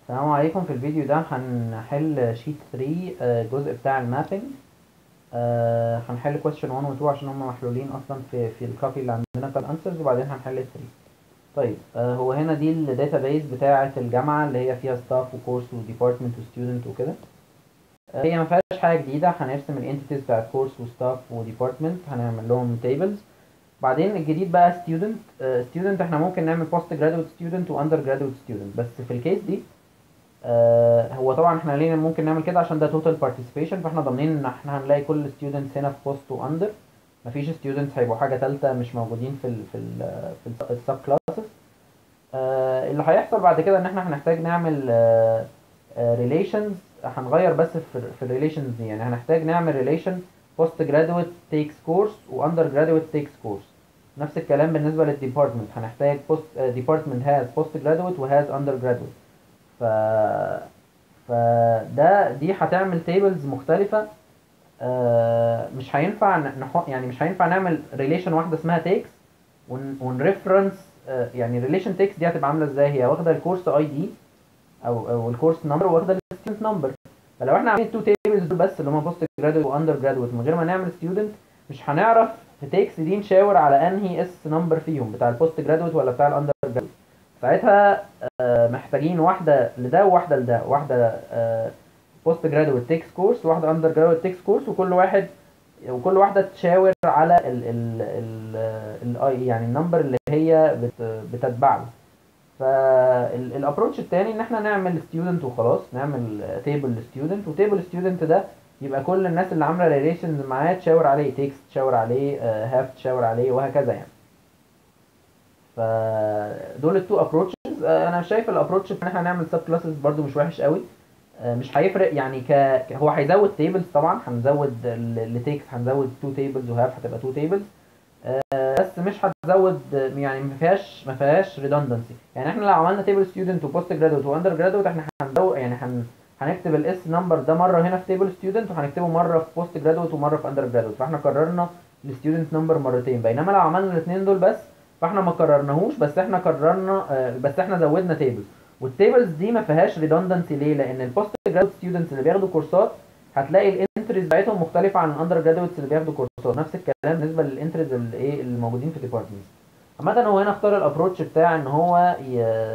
السلام عليكم في الفيديو ده هنحل شيت 3 آه، الجزء بتاع المابينج آه، هنحل question 1 و 2 عشان هم محلولين اصلا في في الكوبي اللي عندنا بتاع الانسرز وبعدين هنحل 3 طيب آه، هو هنا دي الداتابيز بتاعة الجامعة اللي هي فيها ستاف وكورس وديبارتمنت وستودنت وكده آه، هي ما فيهاش حاجة جديدة هنرسم الانتيتيز بتاعت كورس وستاف وديبارتمنت هنعمل لهم تيبلز بعدين الجديد بقى ستودنت ستودنت احنا ممكن نعمل بوست جرادويت ستودنت واندر جرادويت ستودنت بس في الكيس دي آه هو طبعا احنا ليه ممكن نعمل كده عشان ده توتال بارتيسيبيشن فاحنا ضامنين ان احنا هنلاقي كل ستودنتس هنا في بوست واندر مفيش ستودنتس هيبقوا حاجه ثالثه مش موجودين في ال في ال في السب كلاسز آه اللي هيحصل بعد كده ان احنا هنحتاج نعمل ريليشنز هنغير بس في في الريليشنز دي يعني هنحتاج نعمل ريليشن بوست جرادويت تيكس كورس واندر جرادويت تيكس كورس نفس الكلام بالنسبه للديبارتمنت هنحتاج بوست ديبارتمنت هاز بوست جرادويت وهاز اندر جرادويت ف فده دي هتعمل تيبلز مختلفه آه مش هينفع نحط يعني مش هينفع نعمل ريليشن واحده اسمها تيكس ونريفرنس آه يعني ريليشن تيكس دي هتبقى عامله ازاي هي واخده الكورس اي دي او او الكورس نمبر واخده الستودنت نمبر فلو احنا عاملين التو تيبلز دول بس اللي هم بوست جرادويت واندر جرادويت من غير ما نعمل ستودنت مش هنعرف في تيكس دي نشاور على انهي اس نمبر فيهم بتاع البوست جرادويت ولا بتاع الاندر جرادويت ساعتها آه محتاجين واحده لده وواحده لده واحده بوست جرادويت تيكس كورس وواحده اندر جرادويت تيكس كورس وكل واحد وكل واحده تشاور على ال ال ال ال يعني النمبر اللي هي بت بتتبعه فالابروتش التاني ان احنا نعمل ستودنت وخلاص نعمل تيبل ستودنت وتيبل ستودنت ده يبقى كل الناس اللي عامله ريليشنز معاه تشاور عليه تيكس تشاور عليه هاف تشاور عليه وهكذا يعني فدول التو ابروتشز انا شايف الابروتش ان احنا نعمل سب كلاسز برده مش وحش قوي مش هيفرق يعني ك هو هيزود تيبلز طبعا هنزود لتيكس هنزود تو تيبلز وهاف هتبقى تو تيبلز بس مش هتزود يعني ما فيهاش ما فيهاش ريدندنسي يعني احنا لو عملنا تيبل ستودنت وبوست جرادويت واندر جرادويت احنا هنزود يعني هن هنكتب الاس نمبر ده مره هنا في تيبل ستودنت وهنكتبه مره في بوست جرادويت ومره في اندر جرادويت فاحنا كررنا الستودنت نمبر مرتين بينما لو عملنا الاثنين دول بس فاحنا ما كررناهوش بس احنا كررنا بس احنا زودنا تيبل والتيبلز دي ما فيهاش ريدندنسي ليه لان البوست جرادويت ستودنتس اللي بياخدوا كورسات هتلاقي الانتريز بتاعتهم مختلفه عن الاندر جرادويتس اللي بياخدوا كورسات نفس الكلام بالنسبه للانتريز اللي ايه اللي موجودين في ديبارتمنتس عامه هو هنا اختار الابروتش بتاع ان هو ي...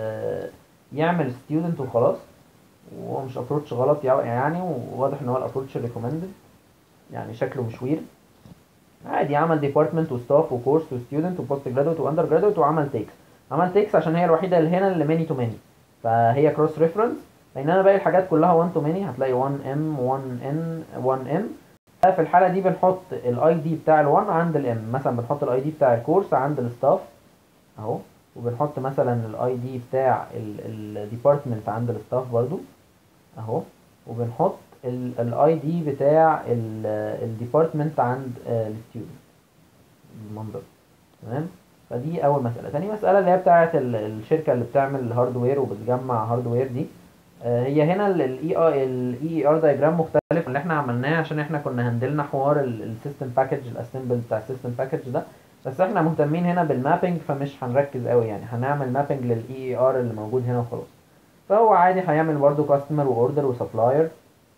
يعمل ستودنت وخلاص وهو مش ابروتش غلط يعني وواضح ان هو الابروتش ريكومندد يعني شكله مش وير عادي عمل ديبارتمنت وستاف وكورس وستودنت وبوست جرادويت واندر جرادويت وعمل تيكس عمل تيكس عشان هي الوحيده اللي هنا اللي ماني تو ماني فهي كروس ريفرنس بينما باقي الحاجات كلها 1 تو ماني هتلاقي 1 ام 1 ان 1 ام في الحاله دي بنحط الاي دي بتاع ال1 عند الام مثلا بنحط الاي دي بتاع الكورس عند الستاف اهو وبنحط مثلا الاي دي بتاع الديبارتمنت عند الستاف برضو اهو وبنحط الاي دي بتاع الديبارتمنت عند الستودنت بالمنظر تمام فدي اول مساله تاني مساله اللي هي بتاعه الشركه اللي بتعمل هاردوير وبتجمع هاردوير دي هي هنا الاي الاي ار دايجرام مختلف اللي احنا عملناه عشان احنا كنا هندلنا حوار السيستم باكج الاسمبل بتاع السيستم باكج ده بس احنا مهتمين هنا بالمابنج فمش هنركز قوي يعني هنعمل مابنج للاي ار اللي موجود هنا وخلاص فهو عادي هيعمل برضو كاستمر واوردر وسبلاير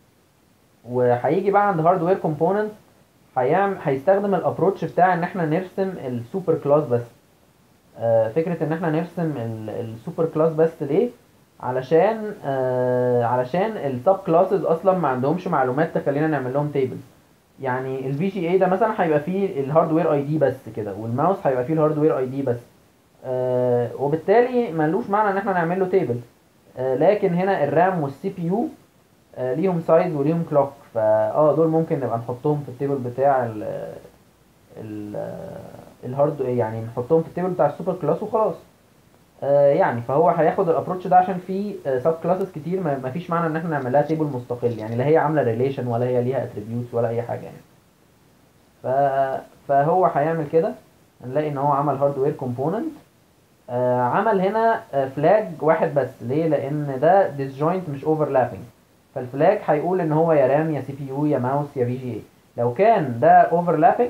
وهيجي بقى عند هاردوير كومبوننت هيعمل هيستخدم الابروتش بتاع ان احنا نرسم السوبر كلاس بس آه فكره ان احنا نرسم السوبر كلاس بس ليه علشان آه علشان السب كلاسز اصلا ما عندهمش معلومات تخلينا نعمل لهم تيبل يعني الفي جي اي ده مثلا هيبقى فيه الهاردوير اي دي بس كده والماوس هيبقى فيه الهاردوير اي دي بس آه وبالتالي ملوش معنى ان احنا نعمل له تيبل آه لكن هنا الرام والسي بي يو آه ليهم سايز وليهم كلوك فا اه دول ممكن نبقى نحطهم في التيبل بتاع ال ال الهارد يعني نحطهم في التيبل بتاع السوبر كلاس وخلاص آه يعني فهو هياخد الابروتش ده عشان في سب كلاسز كتير ما فيش معنى ان احنا نعمل لها تيبل مستقل يعني لا هي عامله ريليشن ولا هي ليها اتريبيوتس ولا اي حاجه يعني ف فهو هيعمل كده هنلاقي ان هو عمل هاردوير كومبوننت آه عمل هنا فلاج واحد بس ليه لان ده ديسجوينت مش اوفرلابنج فالفلاج هيقول ان هو يا رام يا سي بي يو يا ماوس يا في جي اي لو كان ده اوفرلابنج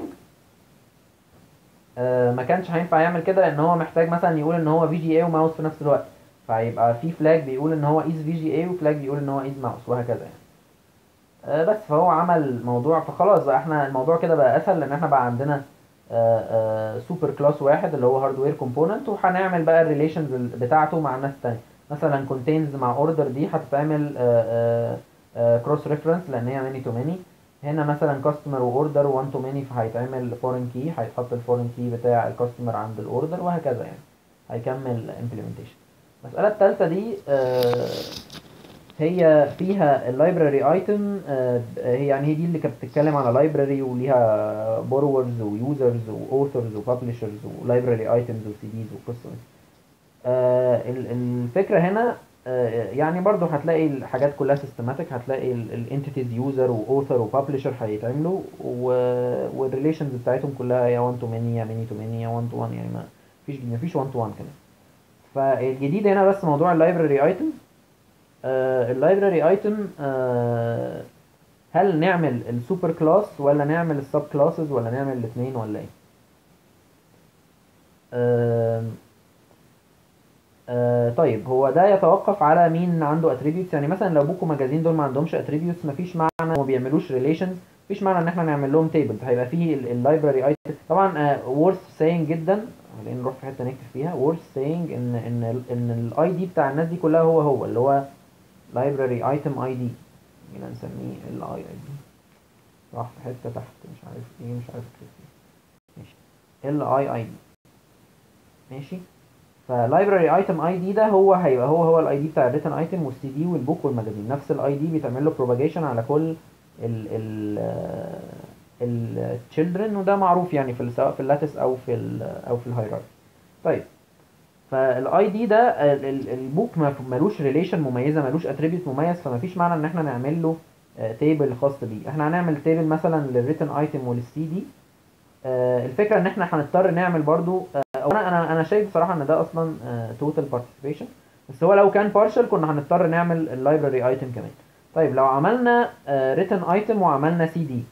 آه ما كانش هينفع يعمل كده لان هو محتاج مثلا يقول ان هو في جي اي وماوس في نفس الوقت فهيبقى في فلاج بيقول ان هو از في جي اي وفلاج بيقول ان هو از ماوس وهكذا يعني آه، بس فهو عمل موضوع فخلاص بقى احنا الموضوع كده بقى اسهل لان احنا بقى عندنا سوبر كلاس واحد اللي هو هاردوير كومبوننت وهنعمل بقى الريليشنز بتاعته مع الناس التانية مثلا كونتينز مع اوردر دي هتتعمل كروس ريفرنس لان هي ماني تو ماني هنا مثلا كاستمر واوردر 1 تو ماني فهيتعمل فورين كي هيتحط الفورين كي بتاع الكاستمر عند الاوردر وهكذا يعني هيكمل امبلمنتيشن المسألة التالتة دي آه، هي فيها اللايبراري ايتم هي يعني هي دي اللي كانت بتتكلم على لايبراري وليها بورورز ويوزرز واوثرز وببلشرز ولايبراري ايتمز وسي ديز وقصه دي. آه، ال- الفكره هنا آه، يعني برضو هتلاقي الحاجات كلها سيستماتيك هتلاقي الانتيتيز يوزر واوثر وببلشر هيتعملوا والريليشنز بتاعتهم كلها يا 1 تو ماني يا ماني تو ماني يا 1 تو 1 يعني ما فيش ما فيش 1 تو 1 كمان فالجديد هنا بس موضوع اللايبراري ايتم اللايبراري ايتم هل نعمل السوبر كلاس ولا نعمل السب كلاسز ولا نعمل الاثنين ولا ايه آم، آه طيب هو ده يتوقف على مين عنده اتريبيوتس يعني مثلا لو بوكو ماجازين دول ما عندهمش اتريبيوتس مفيش معنى وما بيعملوش ريليشنز مفيش معنى ان احنا نعمل لهم تيبلز هيبقى فيه اللايبراري ايتم طبعا worth saying جدا خلينا نروح في حته نكتب فيها worth saying ان ان ان الاي دي بتاع الناس دي كلها هو هو اللي هو library item ID جينا نسميه ال اي اي دي راح في حته تحت مش عارف ايه مش عارف اكتب ايه ماشي ال اي اي دي ماشي فلايبراري ايتم اي دي ده هو هيبقى هو هو الاي دي بتاع الريتن ايتم والسي دي والبوك والماجازين نفس الاي دي بيتعمل له بروباجيشن على كل ال ال التشيلدرن وده معروف يعني في ال- سواء في اللاتس او في ال او في الهيراركي طيب فالاي دي ده ال- ال- البوك ما ملوش ريليشن مميزه ملوش اتريبيوت مميز فما فيش معنى ان احنا نعمل له تيبل خاص بيه احنا هنعمل تيبل مثلا للريتن ايتم وللسي دي آه، الفكره ان احنا هنضطر نعمل برضو آه، أو انا انا انا شايف بصراحه ان ده اصلا توتال بارتيسيبيشن بس هو لو كان بارشل كنا هنضطر نعمل اللايبراري ايتم كمان طيب لو عملنا ريتن ايتم وعملنا سي دي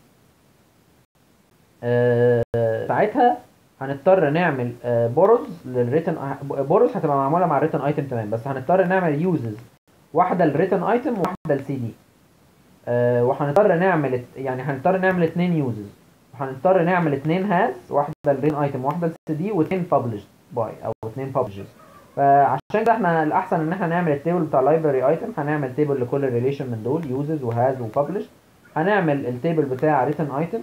ساعتها هنضطر نعمل بورز للريتن بورز هتبقى معموله مع الريتن ايتم تمام بس هنضطر نعمل يوزز واحده للريتن ايتم وواحده للسي دي وهنضطر نعمل يعني هنضطر نعمل اتنين يوزز وهنضطر نعمل اتنين هاز واحده للرين ايتم واحده للسي دي واتنين ببلشد باي او اتنين ببلشز فعشان كده احنا الاحسن ان احنا نعمل التيبل بتاع اللايبراري ايتم هنعمل تيبل لكل الريليشن من دول يوزز وهاز وببلش هنعمل التيبل بتاع ريتن ايتم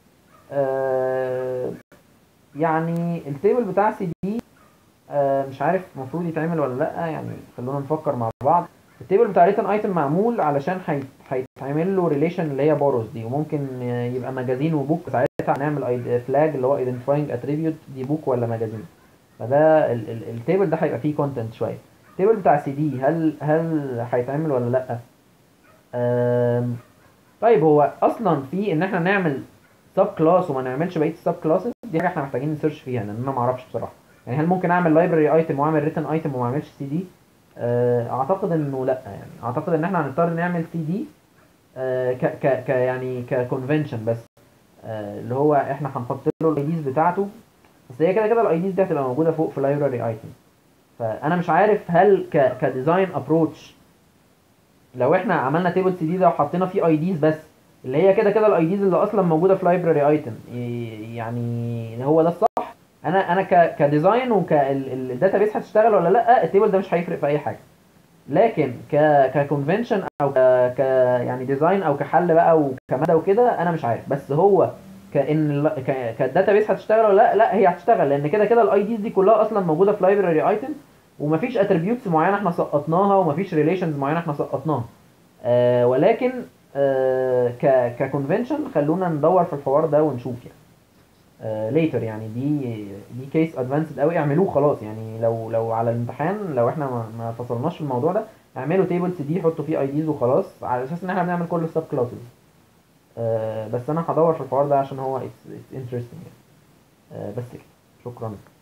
آه يعني التيبل بتاع سي دي آه مش عارف المفروض يتعمل ولا لا يعني خلونا نفكر مع بعض التيبل بتاع ريتن ايتم معمول علشان هي- هيتعمل له ريليشن اللي هي بوروز دي وممكن يبقى ماجازين وبوك ساعتها هنعمل فلاج اللي هو ايدنتيفاينج اتريبيوت دي بوك ولا ماجازين فده ال- ال- التيبل ده هيبقى فيه كونتنت شويه التيبل بتاع سي دي هل هل هيتعمل ولا لا أم، طيب هو اصلا في ان احنا نعمل سب كلاس وما نعملش بقيه السب كلاسز دي حاجه احنا محتاجين نسيرش فيها لان انا ما اعرفش بصراحه يعني هل ممكن اعمل لايبراري ايتم واعمل ريتن ايتم وما اعملش سي دي اعتقد انه لا يعني اعتقد ان احنا هنضطر نعمل سي دي ك ك ك يعني ككونفنشن بس آه، اللي هو احنا هنحط له الايديز بتاعته بس هي كده كده الايديز دي هتبقى موجوده فوق في لايبراري ايتم فانا مش عارف هل ك كديزاين ابروتش لو احنا عملنا تيبل سي دي ده وحطينا فيه ايديز بس اللي هي كده كده الايديز اللي اصلا موجوده في لايبراري ايتم يعني هو ده الصح انا انا ك كديزاين وكالداتا بيس هتشتغل ولا لا التيبل ده مش هيفرق في اي حاجه لكن ك ككونفنشن او ك, ك يعني ديزاين او كحل بقى وكماده وكده انا مش عارف بس هو كان ال- ك كالداتا بيس هتشتغل ولا لا لا هي هتشتغل لان كده كده الاي ديز دي كلها اصلا موجوده في لايبراري ايتم ومفيش اتريبيوتس معينه احنا سقطناها ومفيش ريليشنز معينه احنا سقطناها آه ولكن آه ك ككونفنشن خلونا ندور في الحوار ده ونشوف يعني ليتر يعني دي دي كيس ادفانسد قوي اعملوه خلاص يعني لو لو على الامتحان لو احنا ما, ما فصلناش في الموضوع ده اعملوا تيبل سي دي حطوا فيه اي ديز وخلاص على اساس ان احنا بنعمل كل السب كلاسز بس انا هدور في الحوار ده عشان هو اتس انترستنج يعني آه بس كده شكرا